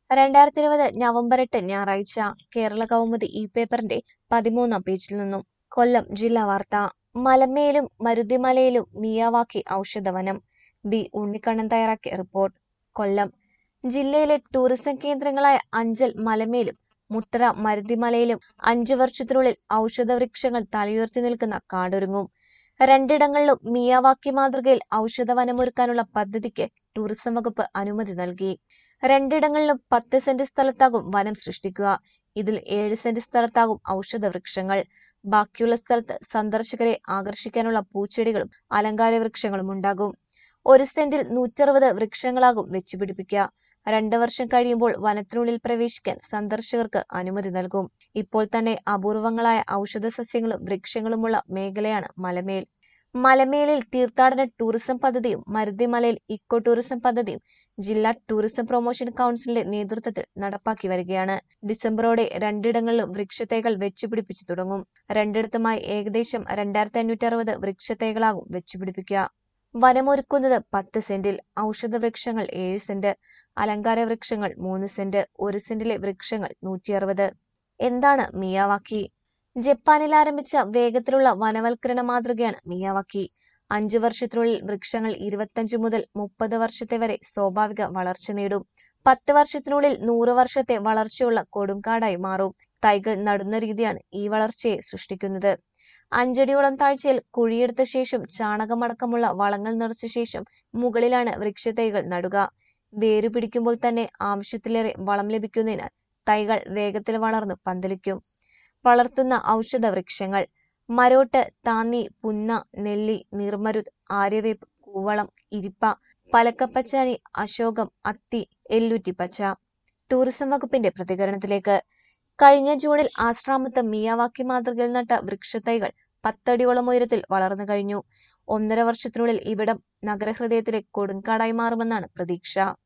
രണ്ടായിരത്തി ഇരുപത് നവംബർ എട്ട് ഞായറാഴ്ച കേരള കൗമുദി ഈ പേപ്പറിന്റെ പതിമൂന്നാം പേജിൽ നിന്നും കൊല്ലം ജില്ലാ വാർത്ത മലമേലും മരുതിമലയിലും മിയാവാക്കി ഔഷധവനം ബി ഉണ്ണിക്കണ്ണൻ തയ്യാറാക്കിയ റിപ്പോർട്ട് കൊല്ലം ജില്ലയിലെ ടൂറിസം കേന്ദ്രങ്ങളായ അഞ്ചൽ മലമേലും മുട്ടറ മരുതിമലയിലും അഞ്ചു വർഷത്തിനുള്ളിൽ ഔഷധവൃക്ഷങ്ങൾ തലയുയർത്തി നിൽക്കുന്ന കാടൊരുങ്ങും രണ്ടിടങ്ങളിലും മിയാവാക്കി മാതൃകയിൽ ഔഷധവനമൊരുക്കാനുള്ള പദ്ധതിക്ക് ടൂറിസം വകുപ്പ് അനുമതി നൽകി രണ്ടിടങ്ങളിലും പത്ത് സെന്റ് സ്ഥലത്താകും വനം സൃഷ്ടിക്കുക ഇതിൽ ഏഴ് സെന്റ് സ്ഥലത്താകും ഔഷധവൃക്ഷങ്ങൾ ബാക്കിയുള്ള സ്ഥലത്ത് സന്ദർശകരെ ആകർഷിക്കാനുള്ള പൂച്ചെടികളും അലങ്കാര വൃക്ഷങ്ങളും ഉണ്ടാകും ഒരു സെന്റിൽ നൂറ്ററുപത് വൃക്ഷങ്ങളാകും വെച്ചുപിടിപ്പിക്കുക രണ്ട് വർഷം കഴിയുമ്പോൾ വനത്തിനുള്ളിൽ പ്രവേശിക്കാൻ സന്ദർശകർക്ക് അനുമതി നൽകും ഇപ്പോൾ തന്നെ അപൂർവങ്ങളായ ഔഷധ സസ്യങ്ങളും വൃക്ഷങ്ങളുമുള്ള മേഖലയാണ് മലമേൽ മലമേലിൽ തീർത്ഥാടന ടൂറിസം പദ്ധതിയും മരുതിമലയിൽ ഇക്കോ ടൂറിസം പദ്ധതിയും ജില്ലാ ടൂറിസം പ്രൊമോഷൻ കൗൺസിലിന്റെ നേതൃത്വത്തിൽ നടപ്പാക്കി വരികയാണ് ഡിസംബറോടെ രണ്ടിടങ്ങളിലും വൃക്ഷത്തൈകൾ വെച്ചുപിടിപ്പിച്ചു തുടങ്ങും രണ്ടിടത്തുമായി ഏകദേശം രണ്ടായിരത്തി അഞ്ഞൂറ്റി അറുപത് വൃക്ഷത്തൈകളാകും വെച്ചുപിടിപ്പിക്കുക വനമൊരുക്കുന്നത് പത്ത് സെന്റിൽ ഔഷധ വൃക്ഷങ്ങൾ ഏഴ് സെന്റ് അലങ്കാര വൃക്ഷങ്ങൾ മൂന്ന് സെന്റ് ഒരു സെന്റിലെ വൃക്ഷങ്ങൾ നൂറ്റി അറുപത് എന്താണ് മിയാവാക്കി ജപ്പാനിൽ ആരംഭിച്ച വേഗത്തിലുള്ള വനവൽക്കരണ മാതൃകയാണ് മിയാവാക്കി അഞ്ചു വർഷത്തിനുള്ളിൽ വൃക്ഷങ്ങൾ ഇരുപത്തഞ്ച് മുതൽ മുപ്പത് വർഷത്തെ വരെ സ്വാഭാവിക വളർച്ച നേടും പത്ത് വർഷത്തിനുള്ളിൽ നൂറ് വർഷത്തെ വളർച്ചയുള്ള കൊടുങ്കാടായി മാറും തൈകൾ നടുന്ന രീതിയാണ് ഈ വളർച്ചയെ സൃഷ്ടിക്കുന്നത് അഞ്ചടിയോളം താഴ്ചയിൽ കുഴിയെടുത്ത ശേഷം ചാണകമടക്കമുള്ള വളങ്ങൾ നിറച്ച ശേഷം മുകളിലാണ് വൃക്ഷത്തൈകൾ നടുക വേരു പിടിക്കുമ്പോൾ തന്നെ ആവശ്യത്തിലേറെ വളം ലഭിക്കുന്നതിനാൽ തൈകൾ വേഗത്തിൽ വളർന്ന് പന്തലിക്കും വളർത്തുന്ന ഔഷധ വൃക്ഷങ്ങൾ മരോട്ട് താന്നി പുന്ന നെല്ലി നിർമരുത് ആര്യവേപ്പ് കൂവളം ഇരിപ്പ പലക്കപ്പച്ചാനി അശോകം അത്തി എല്ലുറ്റിപ്പച്ച ടൂറിസം വകുപ്പിന്റെ പ്രതികരണത്തിലേക്ക് കഴിഞ്ഞ ജൂണിൽ ആശ്രാമത്ത് മിയാവാക്കി മാതൃകയിൽ നട്ട വൃക്ഷത്തൈകൾ പത്തടിയോളം ഉയരത്തിൽ വളർന്നു കഴിഞ്ഞു ഒന്നര വർഷത്തിനുള്ളിൽ ഇവിടം നഗരഹൃദയത്തിലെ കൊടുങ്കാടായി മാറുമെന്നാണ് പ്രതീക്ഷ